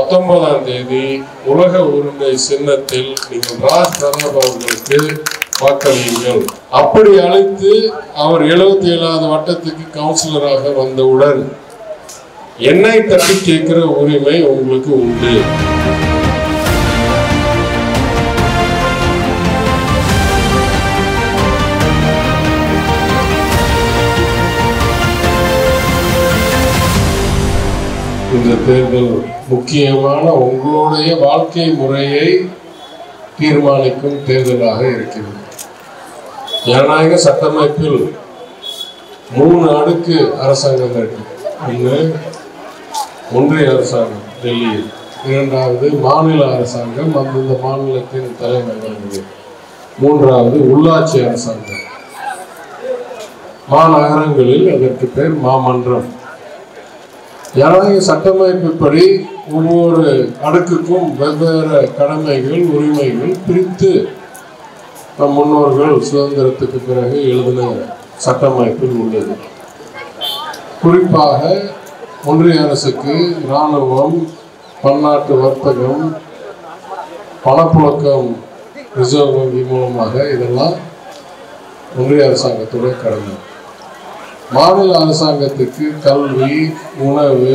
பத்தொன்பதாம் தேதி உலக உரிமை சின்னத்தில் நீங்கள் ராஜ் பிரதாப் அவர்களுக்கு வாக்களியுங்கள் அப்படி அழைத்து அவர் எழுபத்தி ஏழாவது வட்டத்துக்கு கவுன்சிலராக வந்தவுடன் என்னை தட்டி கேட்கிற உரிமை உங்களுக்கு உண்டு இந்த தேர்தல் முக்கியமான உங்களுடைய வாழ்க்கை முறையை தீர்மானிக்கும் தேர்தலாக இருக்கிறது ஜனநாயக சட்டமைப்பில் மூணு அடுக்கு அரசாங்கம் இருக்கு ஒன்று ஒன்றிய அரசாங்கம் டெல்லியில் இரண்டாவது மாநில அரசாங்கம் அந்தந்த மாநிலத்தின் தலைமைகள் மூன்றாவது உள்ளாட்சி அரசாங்கம் மாநகரங்களில் அதற்கு பேர் மாமன்றம் ஜனநாயக சட்டமைப்புப்படி ஒவ்வொரு அடுக்குக்கும் வெவ்வேறு கடமைகள் உரிமைகள் பிரித்து நம் முன்னோர்கள் சுதந்திரத்துக்கு பிறகு எழுதின சட்டமைப்பில் உள்ளது குறிப்பாக ஒன்றிய அரசுக்கு இராணுவம் பன்னாட்டு வர்த்தகம் பணப்புழக்கம் ரிசர்வ் வங்கி மூலமாக இதெல்லாம் ஒன்றிய அரசாங்கத்துடைய கடமை மாநில அரசாங்கத்துக்கு கல்வி உணவு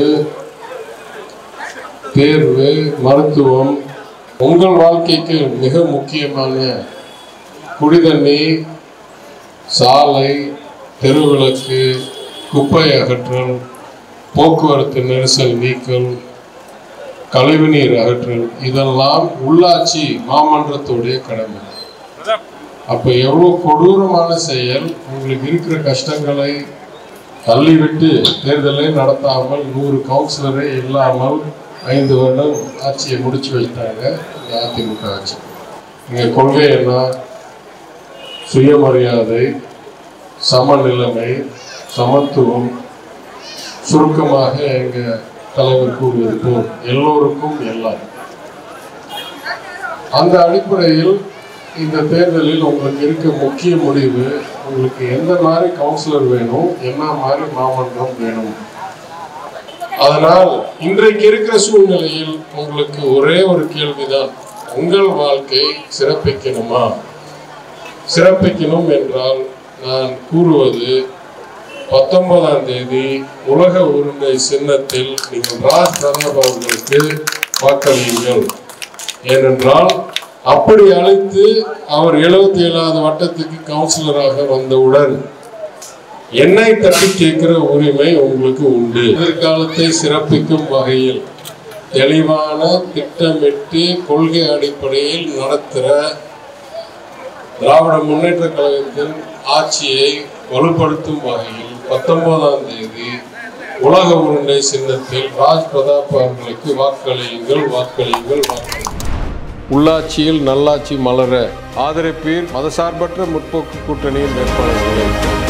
தேர்வு மருத்துவம் உங்கள் வாழ்க்கைக்கு மிக முக்கியமான குடிதண்ணீர் சாலை தெருவிளக்கு குப்பை அகற்றல் போக்குவரத்து நெரிசல் நீக்கல் கழிவுநீர் அகற்றல் இதெல்லாம் உள்ளாட்சி மாமன்றத்துடைய கடமை அப்ப எவ்வளவு கொடூரமான செயல் உங்களுக்கு இருக்கிற கஷ்டங்களை தள்ளிவிட்டு தேர்தலை நடத்தாமல் நூறு கவுன்சிலரே இல்லாமல் ஐந்து வருடம் ஆட்சியை முடிச்சு வைத்தாங்க இந்த அதிமுக ஆட்சி இங்க கொள்கை என்ன சுயமரியாதை சமநிலைமை சமத்துவம் சுருக்கமாக எங்க தலைவர் கூறுவது போல் எல்லோருக்கும் எல்லாம் அந்த அடிப்படையில் இந்த தேர்தலில் உங்களுக்கு இருக்க முக்கிய முடிவு உங்களுக்கு எந்த மாதிரி கவுன்சிலர் வேணும் என்ன மாதிரி மாமன்றம் வேணும் அதனால் இன்றைக்கு இருக்கிற சூழ்நிலையில் உங்களுக்கு ஒரே ஒரு கேள்விதான் உங்கள் வாழ்க்கை சிறப்பிக்கணுமா சிறப்பிக்கணும் என்றால் நான் கூறுவது பத்தொன்பதாம் தேதி உலக உரிமை சின்னத்தில் நீங்கள் ராஜ் பிரதாப் அவர்களுக்கு வாக்களியுங்கள் ஏனென்றால் அப்படி அழைத்து அவர் எழுபத்தி ஏழாவது வட்டத்துக்கு கவுன்சிலராக வந்தவுடன் என்னை தட்டி கேட்கிற உரிமை உங்களுக்கு உண்டு எதிர்காலத்தை சிறப்பிக்கும் வகையில் தெளிவான திட்டமிட்டு கொள்கை அடிப்படையில் நடத்துகிற திராவிட முன்னேற்ற கழகத்தின் ஆட்சியை வலுப்படுத்தும் வகையில் பத்தொன்பதாம் தேதி உலக உருண்டை சின்னத்தில் ராஜ் பிரதாப் அவர்களுக்கு வாக்களியுங்கள் வாக்களியுங்கள் வாக்களியுங்கள் உள்ளாட்சியில் நல்லாட்சி மலர ஆதரிப்பீர் மதசார்பற்ற முற்போக்கு கூட்டணியின் வேட்பாளர்களை